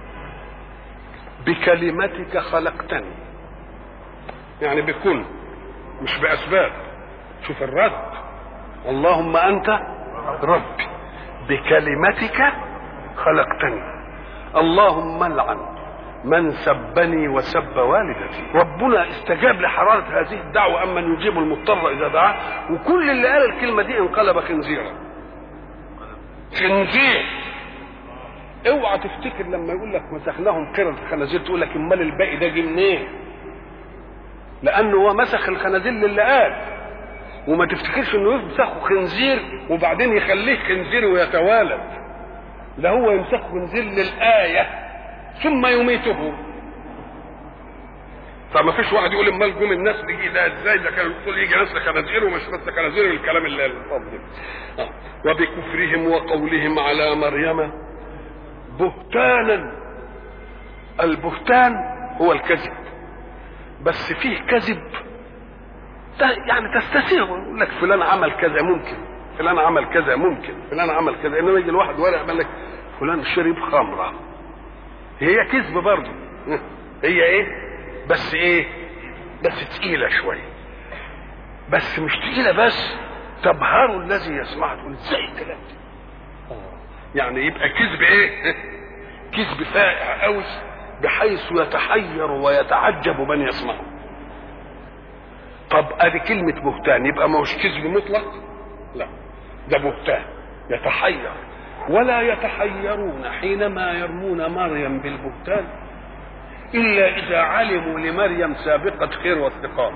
بكلمتك خلقتني يعني بكل مش بأسباب شوف الرد اللهم أنت ربي بكلمتك خلقتني اللهم العن من سبني وسب والدتي ربنا استجاب لحرارة هذه الدعوة أما يجيب المضطر إذا دعاه وكل اللي قال الكلمة دي انقلب خنزيرا خنزير اوعى تفتكر لما يقول لك مسخناهم قرد الخنازير تقول لك امال الباقي ده جه منين؟ لانه هو مسخ الخنازير للي قال وما تفتكرش انه يمسخه خنزير وبعدين يخليه خنزير ويتوالد ده هو يمسخه خنزير للآية ثم يميته فما فيش واحد يقول امال جم الناس دي ده ازاي ده كان يقول يجي ناس خنازير ومش ناس خنازير الكلام اللي الفاضي آه. وبكفرهم وقولهم على مريم بهتانا البهتان هو الكذب بس فيه كذب يعني تستسيغ يقول لك فلان عمل كذا ممكن فلان عمل كذا ممكن فلان عمل كذا انما يجي الواحد ورق يقول لك فلان شرب خمره هي كذب برضه هي ايه بس ايه بس تقيله شويه بس مش تقيله بس تبهر الذي يسمعها تقول ازاي الكلام ده يعني يبقى كذب ايه كذب فائع قوي بحيث يتحير ويتعجب من يسمعه طب ادي كلمة بهتان يبقى ما هوش كذب مطلق لا ده بهتان يتحير ولا يتحيرون حينما يرمون مريم بالبهتان إلا إذا علموا لمريم سابقة خير واستقامة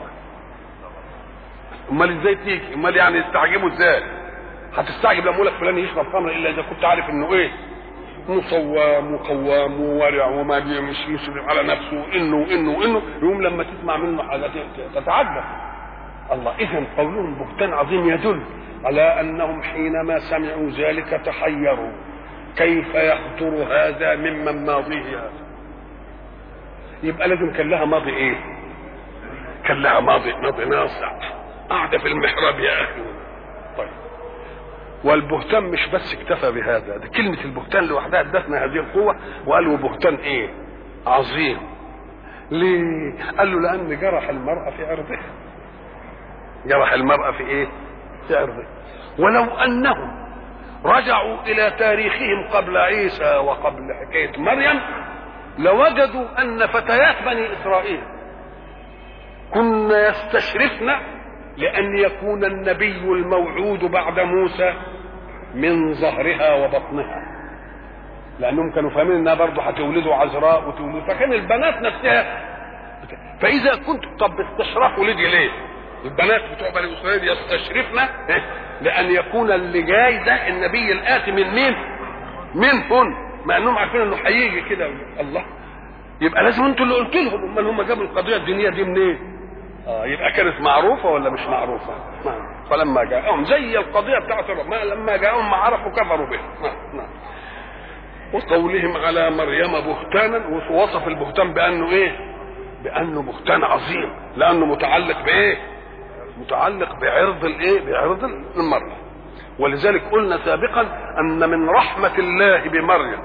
امال ازاي تيجي امال يعني يستعجبوا ازاي هتستعجب لما اقول لك فلان يشرب خمر الا اذا كنت عارف انه ايه انه صوام وقوام وورع وما مش يشرف على نفسه وانه وانه وانه يقوم لما تسمع منه حاجات تتعجب الله اذا قولهم بهتان عظيم يدل على انهم حينما سمعوا ذلك تحيروا كيف يخطر هذا ممن ماضيه هذا يبقى لازم كان لها ماضي ايه كان لها ماضي ماضي ناصع قاعدة في المحراب يا اخي طيب والبهتان مش بس اكتفى بهذا ده كلمة البهتان لوحدها ادتنا هذه القوة وقال له بهتان ايه عظيم ليه قال له لان جرح المرأة في عرضها جرح المرأة في ايه في عرضها ولو انهم رجعوا الى تاريخهم قبل عيسى وقبل حكاية مريم لوجدوا ان فتيات بني اسرائيل كن يستشرفن لأن يكون النبي الموعود بعد موسى من ظهرها وبطنها لأنهم كانوا فاهمين إنها برضه هتولدوا عذراء وتولدوا فكان البنات نفسها فإذا كنت طب استشرفوا لدي ليه؟ البنات بتوع بني إسرائيل يستشرفن لأن يكون اللي جاي ده النبي الآتي من مين؟ منهن مع إنهم عارفين إنه هيجي كده الله يبقى لازم انتوا اللي قلت لهم امال هم جابوا القضيه الدينيه دي منين؟ إيه؟ اه يبقى كانت معروفة ولا مش معروفة؟ نعم فلما جاءهم زي القضية بتاعت الرب لما جاءهم ما عرفوا كفروا به نعم نعم وقولهم على مريم بهتانا ووصف البهتان بأنه إيه؟ بأنه بهتان عظيم لأنه متعلق بإيه؟ متعلق بعرض الإيه؟ بعرض المرأة ولذلك قلنا سابقا أن من رحمة الله بمريم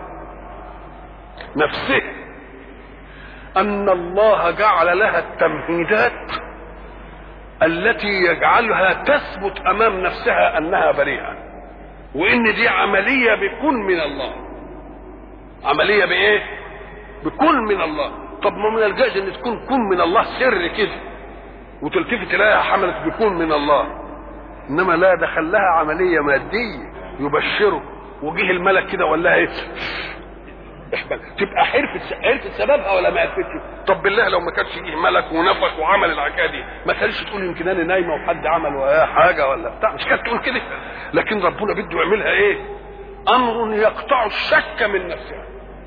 نفسه أن الله جعل لها التمهيدات التي يجعلها تثبت امام نفسها انها بريئه وان دي عمليه بكون من الله عمليه بايه بكون من الله طب ما من الجائز ان تكون كن من الله سر كده وتلتفت تلاقيها حملت بكون من الله انما لا دخل لها عمليه ماديه يبشره وجه الملك كده ولا لها ايه احبل تبقى حرفت عرفت سببها ولا ما عرفتش طب بالله لو ما كانش جه ملك ونفخ وعمل الحكايه دي ما كانش تقول يمكن انا نايمه وحد عمل وياها حاجه ولا بتاع مش كانت تقول كده لكن ربنا بده يعملها ايه امر يقطع الشك من نفسها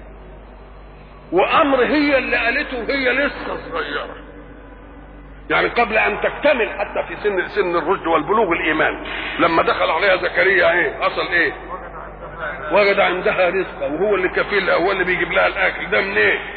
وامر هي اللي قالته وهي لسه صغيره يعني قبل ان تكتمل حتى في سن سن الرشد والبلوغ الايمان لما دخل عليها زكريا ايه حصل ايه وجد عندها رزقا وهو اللي كفيلها هو اللي بيجيب لها الاكل ده منين إيه؟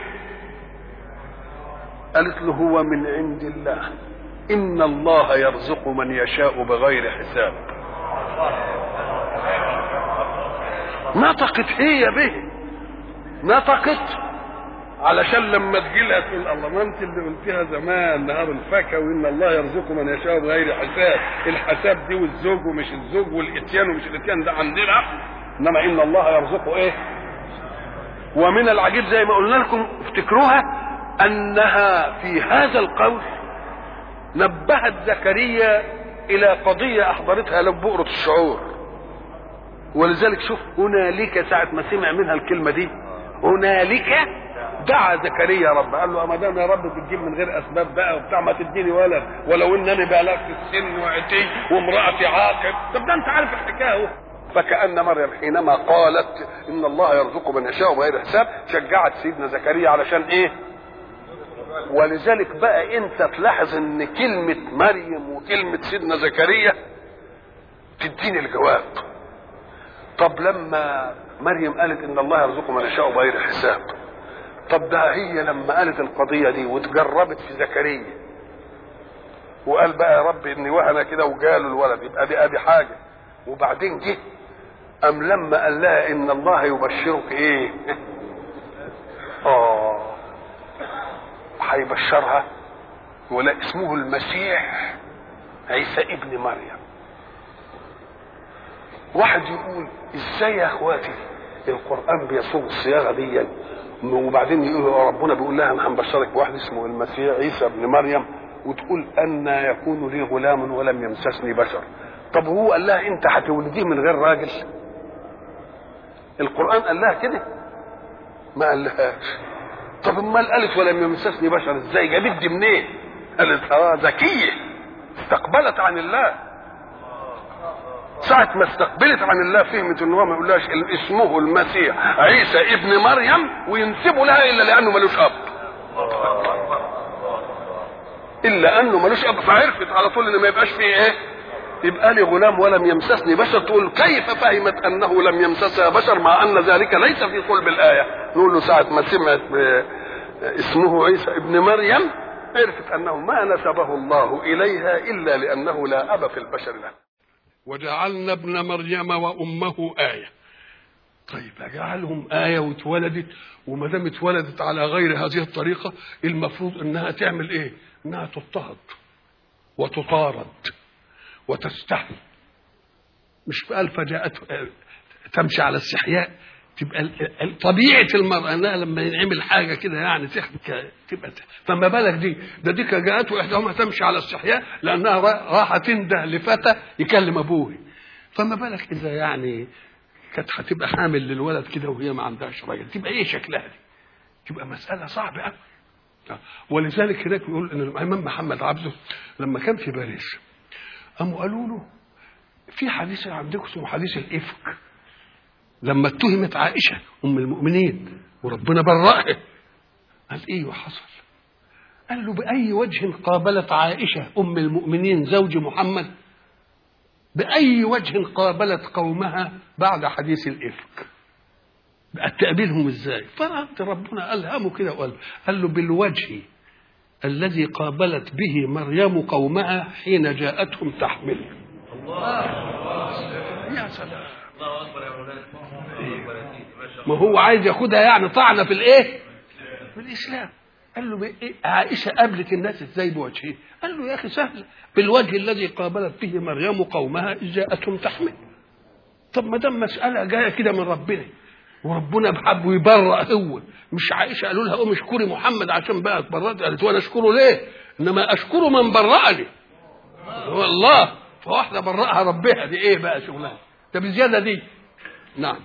قالت له هو من عند الله ان الله يرزق من يشاء بغير حساب نطقت هي به نطقت علشان لما تجيلها تقول الله ما انت اللي قلتيها زمان نهار الفكا وان الله يرزق من يشاء بغير حساب الحساب دي والزوج ومش الزوج والاتيان ومش الاتيان ده عندنا انما ان الله يرزقه ايه ومن العجيب زي ما قلنا لكم افتكروها انها في هذا القول نبهت زكريا الى قضيه احضرتها له بؤره الشعور ولذلك شوف هنالك ساعه ما سمع منها الكلمه دي هنالك دعا زكريا رب قال له ما دام يا رب بتجيب من غير اسباب بقى وبتاع ما تديني ولد ولو انني بلغت السن وعتي وامراتي عاقر طب ده انت عارف الحكايه اهو فكأن مريم حينما قالت إن الله يرزق من يشاء بغير حساب شجعت سيدنا زكريا علشان إيه؟ ولذلك بقى أنت تلاحظ إن كلمة مريم وكلمة سيدنا زكريا تديني الجواب. طب لما مريم قالت إن الله يرزق من يشاء بغير حساب. طب ده هي لما قالت القضية دي وتجربت في زكريا وقال بقى يا رب إني وهنا كده وجاله الولد يبقى دي أدي حاجة وبعدين جه أم لما قال لها إن الله يبشرك إيه؟ آه هيبشرها ولا اسمه المسيح عيسى ابن مريم واحد يقول ازاي يا اخواتي القران بيصوغ الصياغه دي وبعدين يقول ربنا بيقول لها انا هنبشرك بواحد اسمه المسيح عيسى ابن مريم وتقول ان يكون لي غلام ولم يمسسني بشر طب هو قال لها انت هتولديه من غير راجل القران قال لها كده ما قالهاش طب امال قالت ولم يمسسني بشر ازاي جابت دي منين قالت اه ذكيه استقبلت عن الله ساعة ما استقبلت عن الله فهمت ان هو ما يقولهاش اسمه المسيح عيسى ابن مريم وينسبوا لها الا لانه ملوش اب الا انه ملوش اب فعرفت على طول ان ما يبقاش فيه ايه يبقى لي غلام ولم يمسسني بشر تقول كيف فهمت انه لم يمسسها بشر مع ان ذلك ليس في صلب الايه نقول له ساعه ما سمعت اسمه عيسى ابن مريم عرفت انه ما نسبه الله اليها الا لانه لا اب في البشر له وجعلنا ابن مريم وامه ايه طيب اجعلهم ايه واتولدت وما دام اتولدت على غير هذه الطريقه المفروض انها تعمل ايه؟ انها تضطهد وتطارد وتستحي مش قال فجاءت تمشي على استحياء تبقى طبيعة المرأة انها لما ينعمل حاجة كده يعني تحكي تبقى فما بالك دي ده دي جاءته احداهما تمشي على استحياء لانها راحة تنده لفتى يكلم ابوه فما بالك اذا يعني كانت هتبقى حامل للولد كده وهي ما عندهاش راجل تبقى ايه شكلها دي؟ تبقى مسألة صعبة قوي ولذلك هناك بيقول ان الامام محمد عبده لما كان في باريس قاموا قالوا له في حديث عندكم اسمه حديث الافك لما اتهمت عائشه ام المؤمنين وربنا برأها قال ايه وحصل قال له باي وجه قابلت عائشه ام المؤمنين زوج محمد باي وجه قابلت قومها بعد حديث الافك بقى تقابلهم ازاي فرد ربنا الهمه كده وقال قال له بالوجه الذي قابلت به مريم قومها حين جاءتهم تحمل الله يا سلام الله اكبر يا اولاد ما هو عايز ياخدها يعني طعنه في الايه في الاسلام قال له إيه؟ عائشه قابلت الناس ازاي بوجهه قال له يا اخي سهل بالوجه الذي قابلت به مريم قومها اذ جاءتهم تحمل طب ما دام مساله جايه كده من ربنا وربنا بحبه يبرأ هو مش عائشه قالوا لها قوم اشكري محمد عشان بقى اتبرأت قالت وانا اشكره ليه؟ انما اشكره من برأني هو الله فواحده برأها ربها دي ايه بقى شغلها؟ ده بالزياده دي نعم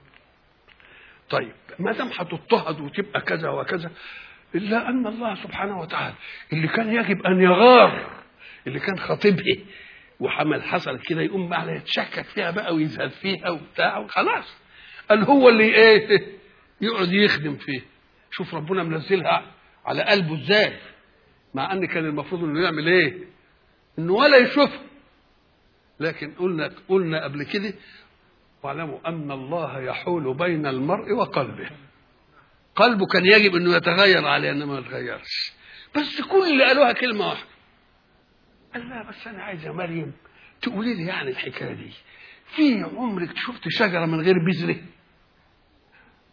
طيب ما دام هتضطهد وتبقى كذا وكذا الا ان الله سبحانه وتعالى اللي كان يجب ان يغار اللي كان خطيبها وحمل حصل كده يقوم بقى يتشكك فيها بقى ويزهد فيها وبتاع وخلاص قال هو اللي ايه يقعد يخدم فيه شوف ربنا منزلها على قلبه ازاي مع ان كان المفروض انه يعمل ايه انه ولا يشوفها لكن قلنا قلنا قبل كده واعلموا ان الله يحول بين المرء وقلبه قلبه كان يجب انه يتغير عليه انما ما يتغيرش بس كل اللي قالوها كلمه واحده قال لا بس انا عايز يا مريم تقولي لي يعني الحكايه دي في عمرك شفت شجره من غير بذره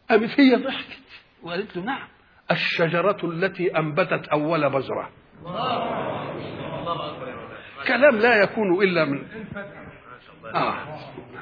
قامت هي ضحكت وقالت له نعم الشجرة التي أنبتت أول بذرة كلام لا يكون إلا من آه.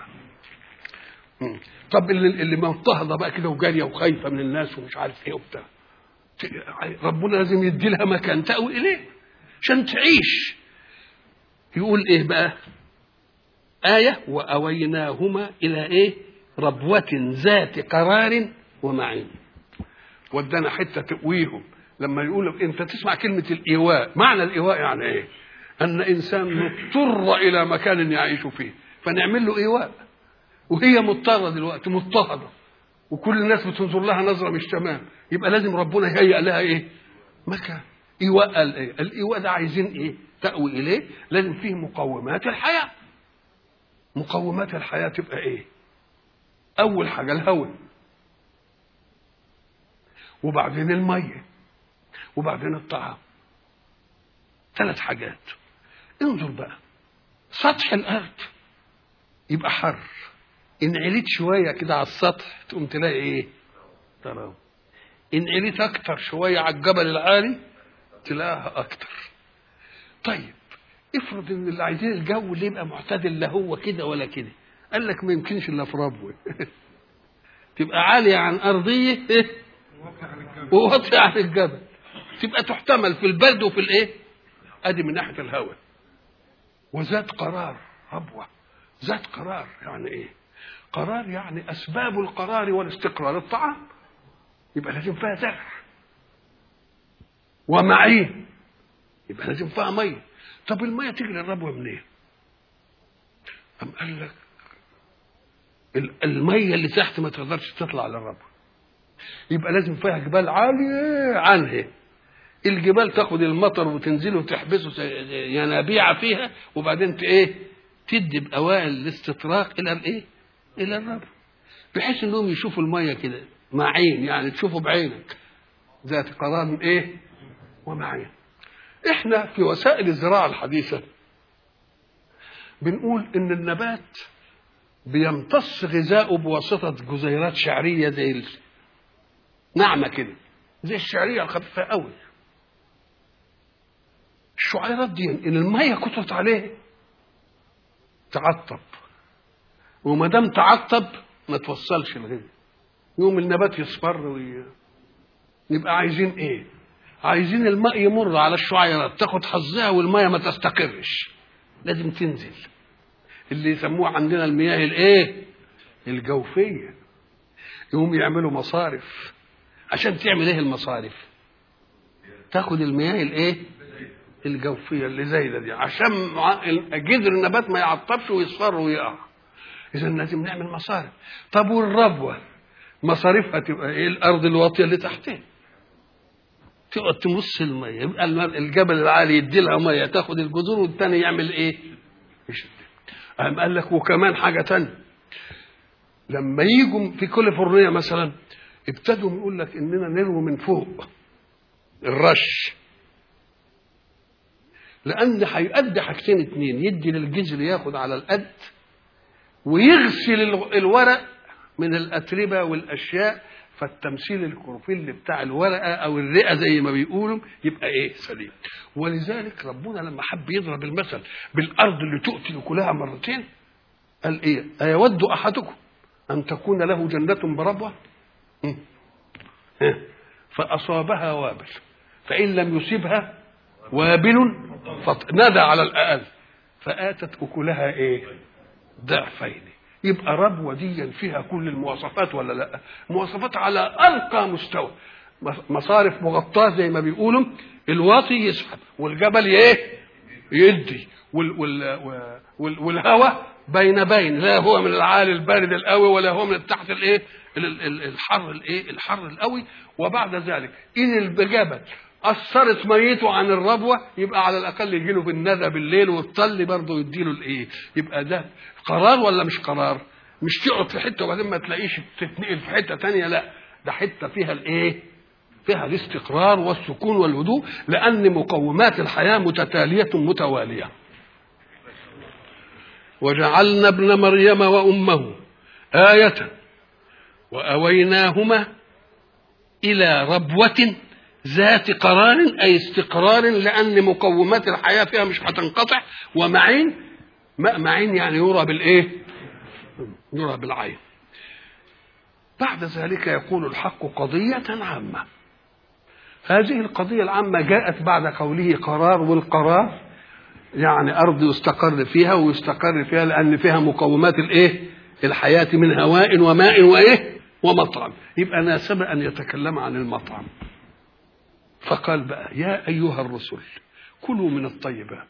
مم. طب اللي, اللي مضطهده بقى كده وجاريه وخايفه من الناس ومش عارف ايه وبتاع ربنا لازم يدي لها مكان تأوي اليه عشان تعيش يقول ايه بقى آية وأويناهما إلى إيه؟ ربوة ذات قرار ومعين. ودانا حتة تقويهم لما يقول أنت تسمع كلمة الإيواء، معنى الإيواء يعني إيه؟ أن إنسان مضطر إلى مكان يعيش فيه، فنعمل له إيواء. وهي مضطرة دلوقتي مضطهدة. وكل الناس بتنظر لها نظرة مش تمام، يبقى لازم ربنا يهيئ لها إيه؟ مكان. إيواء قال إيه؟ الإيواء ده عايزين إيه؟ تأوي إليه، لازم فيه مقومات الحياة. مقومات الحياة تبقى ايه اول حاجة الهواء وبعدين المية وبعدين الطعام ثلاث حاجات انظر بقى سطح الارض يبقى حر ان عليت شوية كده على السطح تقوم تلاقي ايه تراب ان عليت اكتر شوية على الجبل العالي تلاقيها اكتر طيب افرض ان اللي عايزين الجو اللي يبقى معتدل لا هو كده ولا كده قال لك ما يمكنش الا في ربوه تبقى عاليه عن ارضيه وواطيه عن الجبل تبقى تحتمل في البرد وفي الايه ادي من ناحيه الهواء وذات قرار ربوه ذات قرار يعني ايه قرار يعني اسباب القرار والاستقرار الطعام يبقى لازم فيها زرع ومعين يبقى لازم فيها ميه طب الميه تيجي للربوه منين؟ أم قال لك الميه اللي تحت ما تقدرش تطلع للربوه يبقى لازم فيها جبال عاليه عنها الجبال تاخد المطر وتنزله وتحبسه ينابيع فيها وبعدين ايه تدي باوائل الاستطراق الى الايه؟ الى الربوه بحيث انهم يشوفوا الميه كده معين يعني تشوفوا بعينك ذات قرار ايه؟ ومعين احنا في وسائل الزراعه الحديثه بنقول ان النبات بيمتص غذاؤه بواسطه جزيرات شعريه زي ناعمه كده زي الشعريه الخفيفه قوي الشعيرات دي ان الميه كترت عليه تعطب وما دام تعطب ما توصلش الغذاء يوم النبات يصفر وي... نبقى عايزين ايه عايزين الماء يمر على الشعيرات تاخد حظها والميه ما تستقرش لازم تنزل اللي يسموها عندنا المياه الايه الجوفيه يقوم يعملوا مصارف عشان تعمل ايه المصارف تاخد المياه الايه الجوفيه اللي زي ده دي عشان جذر النبات ما يعطبش ويصفر ويقع اذا لازم نعمل مصارف طب والربوه مصاريفها تبقى ايه الارض الواطيه اللي تحتها تقعد تمص الميه يبقى الجبل العالي يدي لها ميه تاخد الجذور والتاني يعمل ايه؟ يشد قام قال لك وكمان حاجه تانية لما يجوا في كاليفورنيا مثلا ابتدوا يقول لك اننا نروي من فوق الرش لان هيؤدي حاجتين اتنين يدي للجذر ياخد على القد ويغسل الورق من الاتربه والاشياء فالتمثيل الكروفيل بتاع الورقه او الرئه زي ما بيقولوا يبقى ايه سليم ولذلك ربنا لما حب يضرب المثل بالارض اللي تؤتي كلها مرتين قال ايه ايود احدكم ان تكون له جنه بربوه فاصابها وابل فان لم يصبها وابل نادى على الاقل فاتت اكلها ايه ضعفين يبقى ربوة دي فيها كل المواصفات ولا لا مواصفات على أرقى مستوى مصارف مغطاة زي ما بيقولوا الواطي يسحب والجبل ايه يدي وال وال وال والهواء بين بين لا هو من العالي البارد القوي ولا هو من تحت الايه الحر الايه الحر القوي وبعد ذلك ان الجبل أثرت ميته عن الربوة يبقى على الأقل يجي له بالندى بالليل والطل برضه يديله الإيه؟ يبقى ده قرار ولا مش قرار؟ مش تقعد في حتة وبعدين ما تلاقيش تتنقل في حتة تانية لا ده حتة فيها الإيه؟ فيها الاستقرار والسكون والهدوء لأن مقومات الحياة متتالية متوالية. وجعلنا ابن مريم وأمه آية وأويناهما إلى ربوة ذات قرار أي استقرار لأن مقومات الحياة فيها مش هتنقطع ومعين معين يعني يرى بالإيه؟ يرى بالعين بعد ذلك يقول الحق قضية عامة هذه القضية العامة جاءت بعد قوله قرار والقرار يعني أرض يستقر فيها ويستقر فيها لأن فيها مقومات الإيه؟ الحياة من هواء وماء وإيه؟ ومطعم يبقى ناسب أن يتكلم عن المطعم فقال بقى يا أيها الرسل كلوا من الطيبات